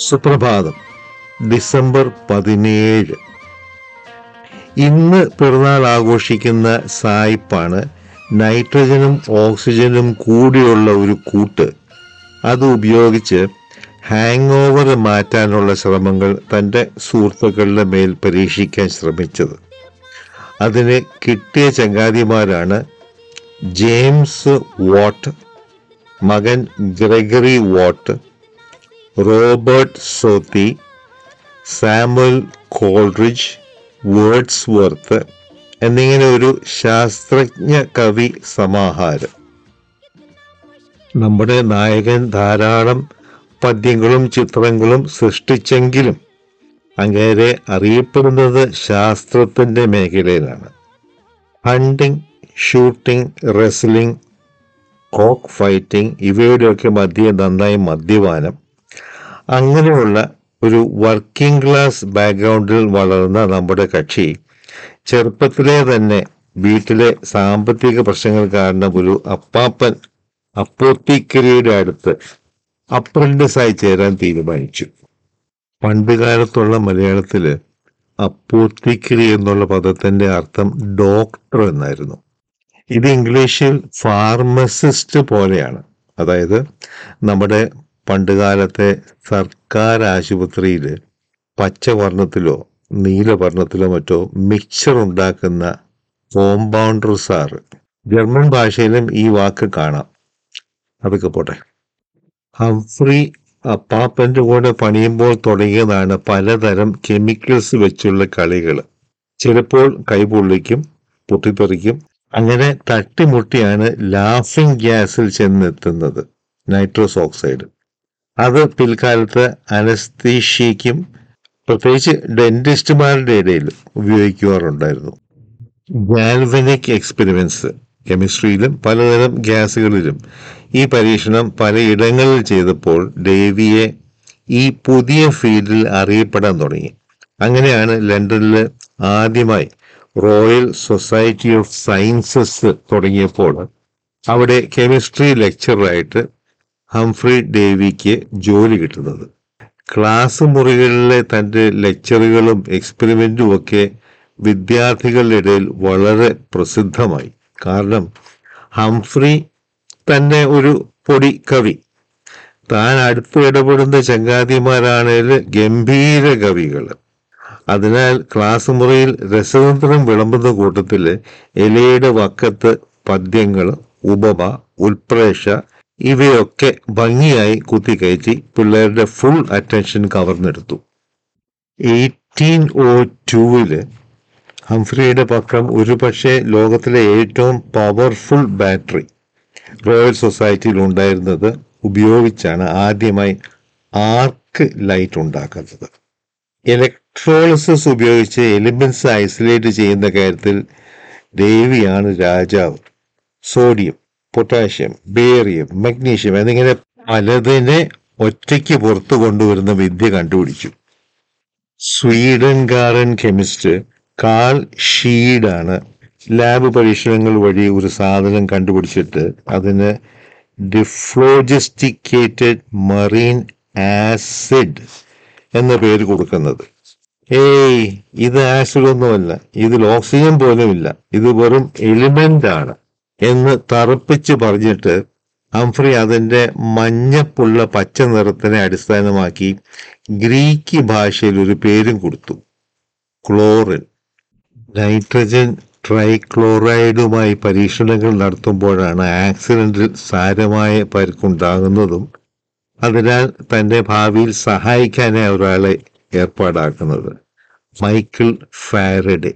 സുപ്രഭാതം ഡിസംബർ പതിനേഴ് ഇന്ന് പിറന്നാൾ ആഘോഷിക്കുന്ന സായിപ്പാണ് നൈട്രജനും ഓക്സിജനും കൂടിയുള്ള ഒരു കൂട്ട് അത് ഉപയോഗിച്ച് ഹാങ് ഓവർ മാറ്റാനുള്ള ശ്രമങ്ങൾ തൻ്റെ സുഹൃത്തുക്കളുടെ മേൽ പരീക്ഷിക്കാൻ ശ്രമിച്ചത് അതിന് കിട്ടിയ ചങ്ങാതിമാരാണ് ജെയിംസ് വാട്ട് മകൻ Gregory Watt Robert Southey Samuel Coleridge Wordsworth എന്നിങ്ങനെ ഒരു ശാസ്ത്രജ്ഞ കവി സമാഹാരം നമ്മുടെ നായകൻ ധാരാളം പദ്യങ്ങളും ചിത്രങ്ങളും സൃഷ്ടിച്ചെങ്കിലും അങ്ങേരെ അറിയപ്പെടുന്നത് ശാസ്ത്രത്തിന്റെ മേഖലയിലാണ് hunting shooting wrestling cock fighting ഇവയുടെയൊക്കെ മധ്യേ നന്നായി മദ്യപാനം അങ്ങനെയുള്ള ഒരു വർക്കിംഗ് ക്ലാസ് ബാക്ക്ഗ്രൗണ്ടിൽ വളർന്ന നമ്മുടെ കക്ഷി ചെറുപ്പത്തിലെ തന്നെ വീട്ടിലെ സാമ്പത്തിക പ്രശ്നങ്ങൾ കാരണം ഒരു അപ്പാപ്പൻ അപ്പോത്തിക്കരിയുടെ അടുത്ത് അപ്രന്റിസായി ചേരാൻ തീരുമാനിച്ചു പണ്ട് കാലത്തുള്ള മലയാളത്തില് അപ്പോത്തിക്കരി എന്നുള്ള പദത്തിന്റെ അർത്ഥം ഡോക്ടർ എന്നായിരുന്നു ഇത് ഇംഗ്ലീഷിൽ ഫാർമസിസ്റ്റ് പോലെയാണ് അതായത് നമ്മുടെ പണ്ടുകാലത്തെ സർക്കാർ ആശുപത്രിയിൽ പച്ചവർണ്ണത്തിലോ നീലവർണ്ണത്തിലോ മറ്റോ മിക്സർ ഉണ്ടാക്കുന്ന കോമ്പൗണ്ടർ സാറ് ജർമ്മൻ ഭാഷയിലും ഈ വാക്ക് കാണാം അതൊക്കെ പോട്ടെ ഹംഫ്രി അപ്പാപ്പന്റെ കൂടെ പണിയുമ്പോൾ തുടങ്ങിയതാണ് പലതരം കെമിക്കൽസ് വെച്ചുള്ള കളികൾ ചിലപ്പോൾ കൈപൊള്ളിക്കും പൊട്ടിത്തെറിക്കും അങ്ങനെ തട്ടിമുട്ടിയാണ് ലാഫിംഗ് ഗ്യാസിൽ ചെന്നെത്തുന്നത് നൈട്രോസ് ഓക്സൈഡ് അത് പിൽക്കാലത്ത് അനസ്തീഷ്യയ്ക്കും പ്രത്യേകിച്ച് ഡെന്റിസ്റ്റുമാരുടെ ഇടയിൽ ഉപയോഗിക്കുവാറുണ്ടായിരുന്നു ഗാൽവനിക് എക്സ്പെരിമെന്റ്സ് കെമിസ്ട്രിയിലും പലതരം ഗ്യാസുകളിലും ഈ പരീക്ഷണം പലയിടങ്ങളിൽ ചെയ്തപ്പോൾ ഡേവിയെ ഈ പുതിയ ഫീൽഡിൽ അറിയപ്പെടാൻ തുടങ്ങി അങ്ങനെയാണ് ലണ്ടനിൽ ആദ്യമായി റോയൽ സൊസൈറ്റി ഓഫ് സയൻസസ് തുടങ്ങിയപ്പോൾ അവിടെ കെമിസ്ട്രി ലെക്ചറായിട്ട് ഹംഫ്രി ഡേവിക്ക് ജോലി കിട്ടുന്നത് ക്ലാസ് മുറികളിലെ തൻ്റെ ലെക്ചറുകളും എക്സ്പെരിമെന്റും ഒക്കെ വിദ്യാർത്ഥികളുടെ ഇടയിൽ വളരെ പ്രസിദ്ധമായി കാരണം ഹംഫ്രി തന്നെ ഒരു പൊടി കവി താൻ അടുത്ത് ഇടപെടുന്ന ചങ്ങാതിമാരാണേൽ ഗംഭീര കവികൾ അതിനാൽ ക്ലാസ് മുറിയിൽ രസതന്ത്രം വിളമ്പുന്ന കൂട്ടത്തിൽ ഇലയുടെ വക്കത്ത് പദ്യങ്ങൾ ഉപമ ഉൽപ്രേക്ഷ ഇവയൊക്കെ ഭംഗിയായി കുത്തിക്കയറ്റി പിള്ളേരുടെ ഫുൾ അറ്റൻഷൻ കവർന്നെടുത്തു എയ്റ്റീൻ ഓ ടൂവില് ഹംഫ്രിയുടെ പക്കം ഒരുപക്ഷെ ലോകത്തിലെ ഏറ്റവും പവർഫുൾ ബാറ്ററി റോയൽ സൊസൈറ്റിയിൽ ഉണ്ടായിരുന്നത് ഉപയോഗിച്ചാണ് ആദ്യമായി ആർക്ക് ലൈറ്റ് ഉണ്ടാക്കുന്നത് ഇലക്ട്രോളിസിസ് ഉപയോഗിച്ച് എലിമെന്റ്സ് ഐസൊലേറ്റ് ചെയ്യുന്ന കാര്യത്തിൽ ദേവിയാണ് രാജാവ് സോഡിയം പൊട്ടാഷ്യം ബേറിയം മഗ്നീഷ്യം എന്നിങ്ങനെ പലതിനെ ഒറ്റയ്ക്ക് പുറത്തു കൊണ്ടുവരുന്ന വിദ്യ കണ്ടുപിടിച്ചു സ്വീഡൻകാരൻ കെമിസ്റ്റ് കാൾ ഷീഡാണ് ലാബ് പരീക്ഷണങ്ങൾ വഴി ഒരു സാധനം കണ്ടുപിടിച്ചിട്ട് അതിന് ഡിഫ്ലോജിസ്റ്റിക്കേറ്റഡ് മറീൻ ആസിഡ് എന്ന പേര് കൊടുക്കുന്നത് ഏയ് ഇത് ആസിഡ് ഒന്നുമല്ല ഇതിൽ ഓക്സിജൻ പോലുമില്ല ഇത് വെറും എലിമെന്റ് ആണ് എന്ന് തറപ്പിച്ച് പറഞ്ഞിട്ട് ഹംഫ്രി അതിന്റെ മഞ്ഞപ്പുള്ള പച്ച നിറത്തിനെ അടിസ്ഥാനമാക്കി ഗ്രീക്ക് ഭാഷയിൽ ഒരു പേരും കൊടുത്തു ക്ലോറിൻ നൈട്രജൻ ട്രൈക്ലോറൈഡുമായി പരീക്ഷണങ്ങൾ നടത്തുമ്പോഴാണ് ആക്സിഡന്റിൽ സാരമായ പരിക്കുണ്ടാകുന്നതും അതിനാൽ തന്റെ ഭാവിയിൽ സഹായിക്കാനായി ഒരാളെ ഏർപ്പാടാക്കുന്നത് മൈക്കിൾ ഫാരഡെ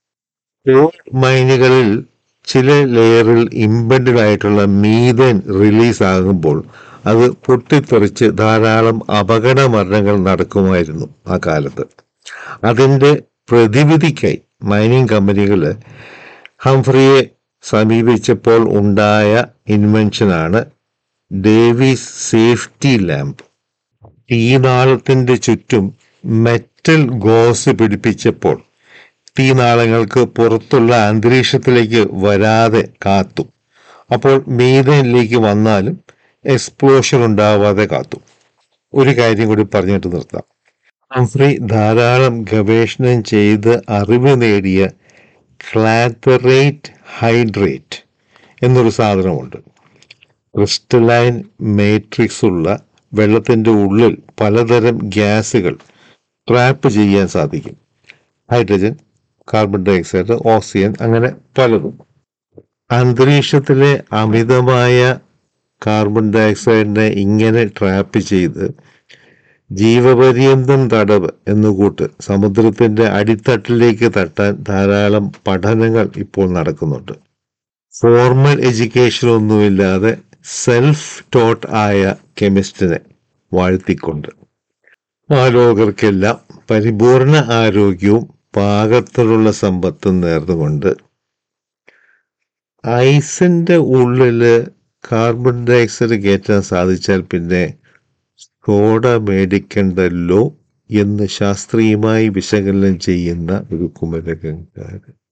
മൈനുകളിൽ ചില ലെയറിൽ ഇമ്പൻഡഡ് ആയിട്ടുള്ള മീതൻ റിലീസ് ആകുമ്പോൾ അത് പൊട്ടിത്തെറിച്ച് ധാരാളം അപകട മരണങ്ങൾ നടക്കുമായിരുന്നു ആ കാലത്ത് അതിന്റെ പ്രതിവിധിക്കായി മൈനിങ് കമ്പനികൾ ഹംഫ്രിയെ സമീപിച്ചപ്പോൾ ഉണ്ടായ ഇൻവെൻഷനാണ് ഡേവിസ് സേഫ്റ്റി ലാമ്പ് തീനാളത്തിന്റെ ചുറ്റും മെറ്റൽ ഗോസ് പിടിപ്പിച്ചപ്പോൾ തീനാളങ്ങൾക്ക് പുറത്തുള്ള അന്തരീക്ഷത്തിലേക്ക് വരാതെ കാത്തു അപ്പോൾ മീതനിലേക്ക് വന്നാലും എക്സ്പ്ലോഷൻ ഉണ്ടാവാതെ കാത്തു ഒരു കാര്യം കൂടി പറഞ്ഞിട്ട് നിർത്താം ഹംഫ്രി ധാരാളം ഗവേഷണം ചെയ്ത് അറിവ് നേടിയ ക്ലാത്തറേറ്റ് ഹൈഡ്രേറ്റ് എന്നൊരു സാധനമുണ്ട് ക്രിസ്റ്റലൈൻ മേട്രിക്സ് ഉള്ള വെള്ളത്തിൻ്റെ ഉള്ളിൽ പലതരം ഗ്യാസുകൾ ട്രാപ്പ് ചെയ്യാൻ സാധിക്കും hydrogen carbon dioxide oxygen അങ്ങനെ പലതും അന്തരീക്ഷത്തിലെ അമിതമായ കാർബൺ ഡൈ ഓക്സൈഡിനെ ഇങ്ങനെ ട്രാപ്പ് ചെയ്ത് ജീവപര്യന്തം തടവ് എന്നുകൂട്ട് സമുദ്രത്തിന്റെ അടിത്തട്ടിലേക്ക് തട്ടാൻ ധാരാളം പഠനങ്ങൾ ഇപ്പോൾ നടക്കുന്നുണ്ട് ഫോർമൽ എഡ്യൂക്കേഷൻ ഒന്നുമില്ലാതെ സെൽഫ് ടോട്ട് ആയ കെമിസ്റ്റിനെ വാഴ്ത്തിക്കൊണ്ട് മാലോകർക്കെല്ലാം പരിപൂർണ ആരോഗ്യവും പാകത്തിലുള്ള സമ്പത്തും നേർന്നുകൊണ്ട് ഐസിന്റെ ഉള്ളില് കാർബൺ ഡൈ ഓക്സൈഡ് കയറ്റാൻ സാധിച്ചാൽ പിന്നെ സോഡ മേടിക്കണ്ടല്ലോ എന്ന് ശാസ്ത്രീയമായി വിശകലനം ചെയ്യുന്ന ഒരു കുമരകങ്കാരൻ